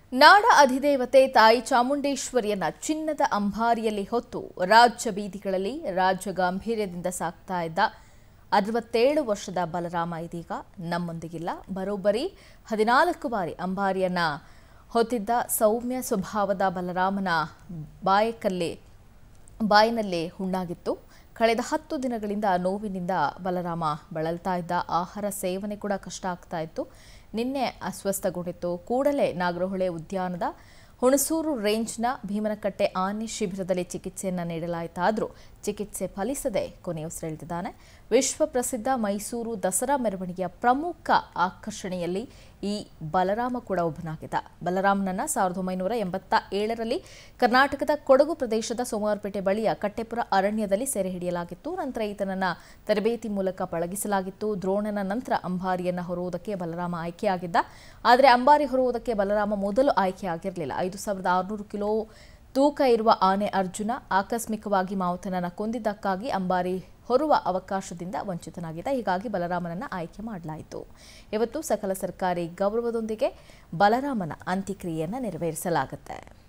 ನಾಡ ಅಧಿದೇವತೆ ತಾಯಿ ಚಾಮುಂಡೇಶ್ವರಿಯನ್ನ ಚಿನ್ನದ ಅಂಬಾರಿಯಲ್ಲಿ ಹೊತ್ತು ರಾಜ್ಯ ಬೀದಿಗಳಲ್ಲಿ ರಾಜ್ಯ ಗಾಂಭೀರ್ಯದಿಂದ ಸಾಕ್ತಾ ಇದ್ದ ಅರವತ್ತೇಳು ವರ್ಷದ ಬಲರಾಮ ಇದೀಗ ನಮ್ಮೊಂದಿಗಿಲ್ಲ ಬರೋಬ್ಬರಿ ಹದಿನಾಲ್ಕು ಬಾರಿ ಅಂಬಾರಿಯನ್ನ ಹೊತ್ತಿದ್ದ ಸೌಮ್ಯ ಸ್ವಭಾವದ ಬಲರಾಮನ ಬಾಯಕಲ್ಲಿ ಬಾಯಿನಲ್ಲೇ ಹುಣ್ಣಾಗಿತ್ತು ಕಳೆದ ಹತ್ತು ದಿನಗಳಿಂದ ನೋವಿನಿಂದ ಬಲರಾಮ ಬಳಲ್ತಾ ಇದ್ದ ಆಹಾರ ಸೇವನೆ ಕೂಡ ಕಷ್ಟ ಆಗ್ತಾ ಇತ್ತು ನಿನ್ನೆ ಅಸ್ವಸ್ಥಗೊಂಡಿತ್ತು ಕೂಡಲೇ ನಾಗರಹೊಳೆ ಉದ್ಯಾನದ ಹುಣಸೂರು ರೇಂಜ್ನ ಭೀಮನಕಟ್ಟೆ ಆನೆ ಶಿಬಿರದಲ್ಲಿ ಚಿಕಿತ್ಸೆಯನ್ನು ನೀಡಲಾಯಿತಾದರೂ ಚಿಕಿತ್ಸೆ ಫಲಿಸದೆ ಕೊನೆಯುಸಿರೆಳೆದಿದ್ದಾನೆ ವಿಶ್ವ ಪ್ರಸಿದ್ಧ ಮೈಸೂರು ದಸರಾ ಮೆರವಣಿಗೆಯ ಪ್ರಮುಖ ಆಕರ್ಷಣೆಯಲ್ಲಿ ಈ ಬಲರಾಮ ಕೂಡ ಒಬ್ಬನಾಗಿದ್ದ ಬಲರಾಮನನ್ನ ಸಾವಿರದ ಒಂಬೈನೂರ ಎಂಬತ್ತ ಏಳರಲ್ಲಿ ಕರ್ನಾಟಕದ ಕೊಡಗು ಪ್ರದೇಶದ ಸೋಮವಾರಪೇಟೆ ಬಳಿಯ ಕಟ್ಟೆಪುರ ಅರಣ್ಯದಲ್ಲಿ ಸೆರೆ ಹಿಡಿಯಲಾಗಿತ್ತು ನಂತರ ಈತನನ್ನ ತರಬೇತಿ ಮೂಲಕ ಪಳಗಿಸಲಾಗಿತ್ತು ದ್ರೋಣನ ನಂತರ ಅಂಬಾರಿಯನ್ನ ಹೊರುವುದಕ್ಕೆ ಬಲರಾಮ ಆಯ್ಕೆಯಾಗಿದ್ದ ಆದರೆ ಅಂಬಾರಿ ಹೊರುವುದಕ್ಕೆ ಬಲರಾಮ ಮೊದಲು ಆಯ್ಕೆಯಾಗಿರಲಿಲ್ಲ ಐದು ಸಾವಿರದ ಆರುನೂರು ಕಿಲೋ ತೂಕ ಇರುವ ಆನೆ ಅರ್ಜುನ ಆಕಸ್ಮಿಕವಾಗಿ ಮಾವುತನನ್ನ ಕೊಂದಿದ್ದಕ್ಕಾಗಿ ಅಂಬಾರಿ ಹೊರುವ ಅವಕಾಶದಿಂದ ವಂಚಿತನಾಗಿದ್ದ ಹೀಗಾಗಿ ಬಲರಾಮನನ್ನ ಆಯ್ಕೆ ಮಾಡಲಾಯಿತು ಇವತ್ತು ಸಕಲ ಸರ್ಕಾರಿ ಗೌರವದೊಂದಿಗೆ ಬಲರಾಮನ ಅಂತ್ಯಕ್ರಿಯೆಯನ್ನು ನೆರವೇರಿಸಲಾಗುತ್ತೆ